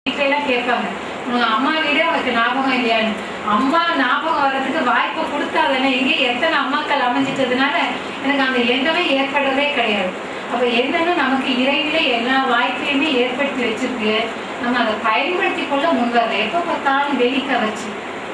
வீட்டுல எல்லாம் கேட்பாங்க உங்க அம்மா வீடே உனக்கு ஞாபகம் இல்லையான்னு அம்மா ஞாபகம் வர்றதுக்கு வாய்ப்பு கொடுத்தாதானே இங்கே எத்தனை அம்மாக்கள் அமைஞ்சிட்டதுனால எனக்கு அந்த எண்ணமே ஏற்படுறதே கிடையாது அப்ப என்னன்னா நமக்கு இறைவிலே எல்லா வாய்ப்பையுமே ஏற்படுத்தி வச்சிருக்கு நம்ம அதை பயன்படுத்தி கொள்ள முன்வரல எப்ப பார்த்தாலும் வெளிக்க வச்சு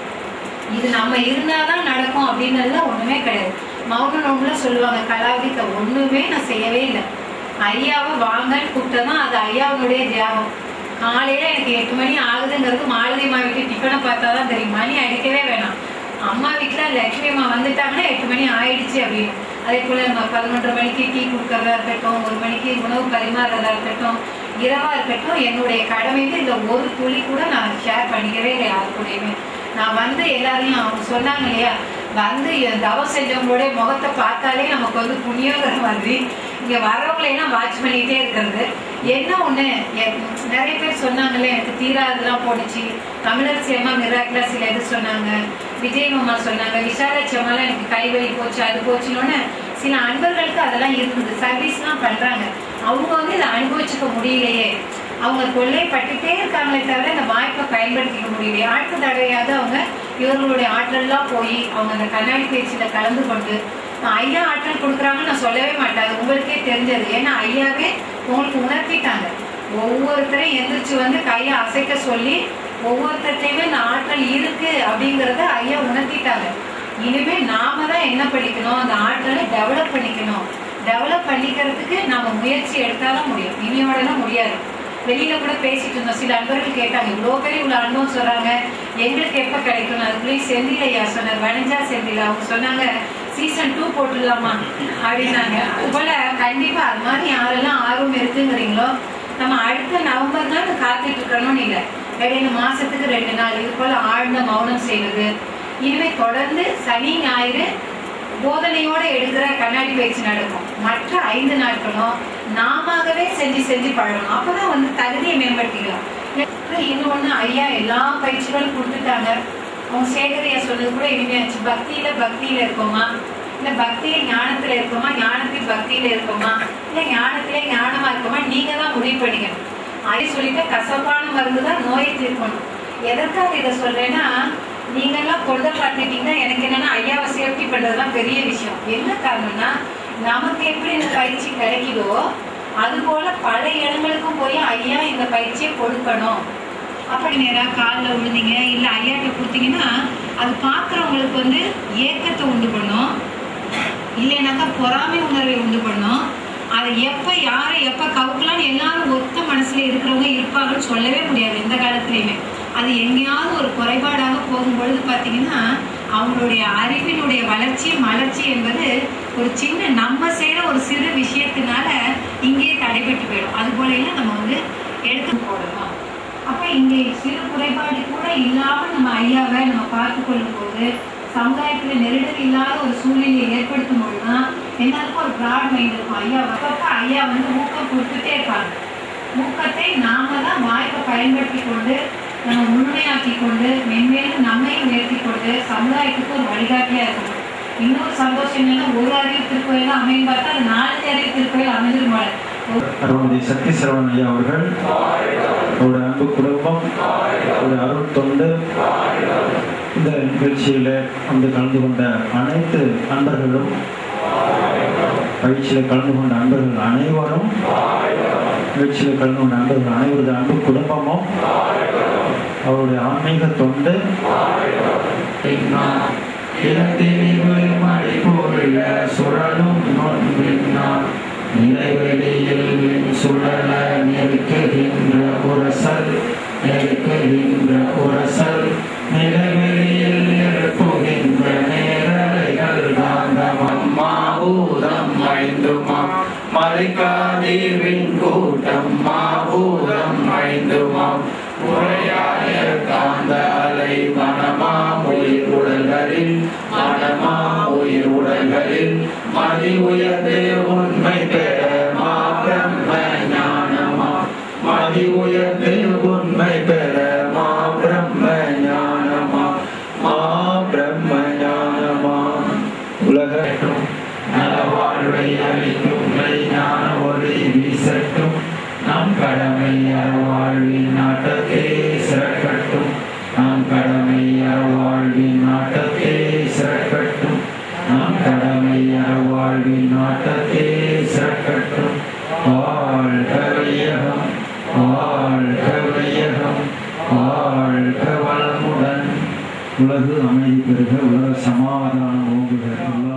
இது நம்ம இருந்தாதான் நடக்கும் அப்படின்னு ஒண்ணுமே கிடையாது மௌன நோம்புல சொல்லுவாங்க கலாவதிக்க ஒண்ணுமே நான் செய்யவே இல்லை ஐயாவை வாங்கன்னு கூப்பிட்டதான் அது ஐயாவுடைய தியாகம் காலையில எனக்கு எட்டு மணி ஆகுதுங்கிறது மாலதி அம்மா வீட்டு டிஃபனை பார்த்தா தான் தெரியும் மணி அடிக்கவே வேணாம் அம்மா வீட்டுல லட்சுமி அம்மா வந்துட்டாங்கன்னா எட்டு மணி ஆயிடுச்சு அப்படின்னு அதே போல நம்ம பதினொன்றரை மணிக்கு டீ கொடுக்கறதா இருக்கட்டும் ஒரு மணிக்கு உணவு பரிமாறுறதா இருக்கட்டும் இரவா இருக்கட்டும் என்னுடைய கடமைக்கு இந்த ஒரு துளி கூட நான் ஷேர் பண்ணிக்கவே இல்லை யாரு கூடயுமே நான் வந்து எல்லாரையும் அவங்க சொன்னாங்க இல்லையா வந்து என் தவம் செஞ்சவங்களுடைய முகத்தை பார்த்தாலே நமக்கு வந்து புண்ணியங்கிற மாதிரி இங்க வர்றவங்களை எல்லாம் வாட்ச் பண்ணிட்டே இருக்கிறது என்ன ஒண்ணு எ- நிறைய பேர் சொன்னாங்கல்ல எனக்கு தீராதெல்லாம் போணுச்சு தமிழரசி அம்மா மிராக்கிளா சில இது சொன்னாங்க விஜய் மாமா சொன்னாங்க விஷாலாட்சி அம்மாலாம் எனக்கு கைவலி போச்சு அது போச்சுன்னு சில அன்பர்களுக்கு அதெல்லாம் இருந்தது சர்வீஸ்லாம் பண்றாங்க அவங்க வந்து இதை அனுபவிச்சுக்க முடியலையே அவங்க கொள்ளைப்பட்டுட்டே இருக்காங்களே தவிர இந்த வாய்ப்பை பயன்படுத்திக்க முடியலையே அடுத்த தடவையாவது அவங்க இவர்களுடைய ஆற்றல்லாம் போய் அவங்க அந்த கண்ணாடி பயிற்சியில கலந்து கொண்டு நான் ஐயா ஆற்றல் கொடுக்குறாங்கன்னு நான் சொல்லவே மாட்டேன் அது உங்களுக்கே தெரிஞ்சது ஏன்னா ஐயாவே உங்களுக்கு உணர்த்திட்டாங்க ஒவ்வொருத்தரையும் எந்திரிச்சு வந்து கையை அசைக்க சொல்லி ஒவ்வொருத்தர்ட்டையுமே இந்த ஆற்றல் இருக்கு அப்படிங்கறத ஐயா உணர்த்திட்டாங்க இனிமே நாம தான் என்ன படிக்கணும் அந்த ஆற்றலை டெவலப் பண்ணிக்கணும் டெவலப் பண்ணிக்கிறதுக்கு நாம முயற்சி எடுத்தாதான் முடியும் இனியோடலாம் முடியாது வெளியில கூட பேசிட்டு இருந்தோம் சில அன்பர்கள் கேட்டாங்க இவ்வளோ பேர் இவ்வளோ அனுபவம் சொல்றாங்க எங்களுக்கு எப்ப கிடைக்கும் அதுக்குள்ளேயும் செந்தில் ஐயா சொன்னார் வனஜா செந்தில் அவங்க சொன்னாங்க சீசன் டூ போட்டுடலாமா அப்படின்னாங்க அது போல கண்டிப்பா அது மாதிரி யாரெல்லாம் ஆர்வம் இருக்குங்கிறீங்களோ நம்ம அடுத்த நவம்பர் தான் காத்துட்டு இருக்கணும்னு இல்லை இடையில மாசத்துக்கு ரெண்டு நாள் இது போல ஆழ்ந்த மௌனம் செய்வது இனிமே தொடர்ந்து சனி ஞாயிறு போதனையோட எடுக்கிற கண்ணாடி பயிற்சி நடக்கும் மற்ற ஐந்து நாட்களும் நாமவே செஞ்சு செஞ்சு பழகணும் அப்பதான் வந்து தகுதியை மேம்படுத்திக்கலாம் அப்புறம் இன்னொன்னு ஐயா எல்லா பயிற்சிகளும் கொடுத்துட்டாங்க அவங்க சேகரையா சொன்னது கூட இனிமையாச்சு பக்தியில பக்தியில இருக்கோமா இல்ல பக்தியில ஞானத்துல இருக்கோமா ஞானத்தில் பக்தியில இருக்கோமா இல்ல ஞானத்திலே ஞானமா இருக்கோமா நீங்க தான் முடிவு பண்ணிக்கணும் அதை சொல்லிட்டு கசப்பான மருந்து தான் நோயை தீர்க்கணும் எதற்காக இதை சொல்றேன்னா நீங்கெல்லாம் கொண்டு பார்த்துட்டீங்கன்னா எனக்கு என்னன்னா ஐயாவை சேஃப்டி பண்றதுதான் பெரிய விஷயம் என்ன காரணம்னா நமக்கு எப்படி இந்த பயிற்சி கிடைக்குதோ அது போல பல இடங்களுக்கும் போய் ஐயா இந்த பயிற்சியை கொடுக்கணும் அப்படி நேரா காலில் விழுந்தீங்க இல்லை ஐயாட்ட கொடுத்தீங்கன்னா அது பார்க்குறவங்களுக்கு வந்து ஏக்கத்தை உண்டு பண்ணும் இல்லைனாக்கா பொறாமை உணர்வை உண்டு பண்ணும் அதை எப்போ யாரை எப்போ கவுக்கலாம்னு எல்லாரும் ஒத்த மனசுல இருக்கிறவங்க இருப்பாங்கன்னு சொல்லவே முடியாது எந்த காலத்துலையுமே அது எங்கேயாவது ஒரு குறைபாடாக போகும்பொழுது பார்த்தீங்கன்னா அவங்களுடைய அறிவினுடைய வளர்ச்சி மலர்ச்சி என்பது ஒரு சின்ன நம்ம செய்கிற ஒரு சிறு விஷயத்தினால இங்கேயே தடைபட்டு போயிடும் அது போல எல்லாம் நம்ம வந்து எடுத்து போடணும் அப்ப இங்கே சிறு குறைபாடு கூட இல்லாம நம்ம ஐயாவை நம்ம பார்த்து கொள்ளும் போது சமுதாயத்துல நெருடல் இல்லாத ஒரு சூழ்நிலையை ஏற்படுத்தும் பொழுதுதான் எல்லாருக்கும் ஒரு ப்ராட் மைண்ட் இருக்கும் ஐயா அப்பப்ப ஐயா வந்து ஊக்கம் கொடுத்துட்டே இருப்பாங்க ஊக்கத்தை நாம தான் வாய்ப்பை பயன்படுத்தி கொண்டு நம்ம முழுமையாக்கி கொண்டு மென்மேலும் நம்மையும் உயர்த்தி கொண்டு சமுதாயத்துக்கு ஒரு வழிகாட்டியா இருக்கணும் இன்னொரு சந்தோஷம் என்னன்னா ஒரு அறிவு திருக்கோயில் அமையும் பார்த்தா அது நாலஞ்சு அறிவு திருக்கோயில் அமைஞ்சிரும் போல அருள்மதி சக்தி சரவணன் ஐயா அவர்கள் அவருடைய அன்பு குடும்பம் அவருடைய அருள் தொண்டு இந்த நிகழ்ச்சியில் வந்து கலந்து கொண்ட அனைத்து அன்பர்களும் பயிற்சியில் கலந்து கொண்ட அன்பர்கள் அனைவரும் நிகழ்ச்சியில் கலந்து கொண்ட அன்பர்கள் அனைவரது அன்பு குடும்பமும் அவருடைய ஆன்மீக தொண்டு இளந்திரிவு மடிபொருள சுழலும் நொன்பின்னான் நிலைவெளியில் சுழல நெருக்குகின்ற உரசல் நெருக்குகின்ற உரசல் நிலைவெளியில் எழுப்புகின்ற நேரலைகள் காந்தமம் மாபூதம் ஐந்துமா மறைக்காதீர்வின் கூட்டம் மாபூதம் ஐந்துமாம் உரையாய காந்த அலை மனமாம் உயிர் உடல்களில் மனமாம் உயிர் உடல்களில் மதி உயர்ந்து உண்மை பெற மா பிரம்ம ஞானமா மதி உயர்ந்து உண்மை பெற மா பிரம்ம ஞானமா மா பிரம்ம ஞானமா உலகட்டும் நலவாழ்வை அளிக்கும் ஞான ஒளி வீசட்டும் நம் கடமை அறவாழ்வின் நாட்டத்தை உலகு அமைதி பெறுக உலக சமாதானம் ஓங்குக எல்லா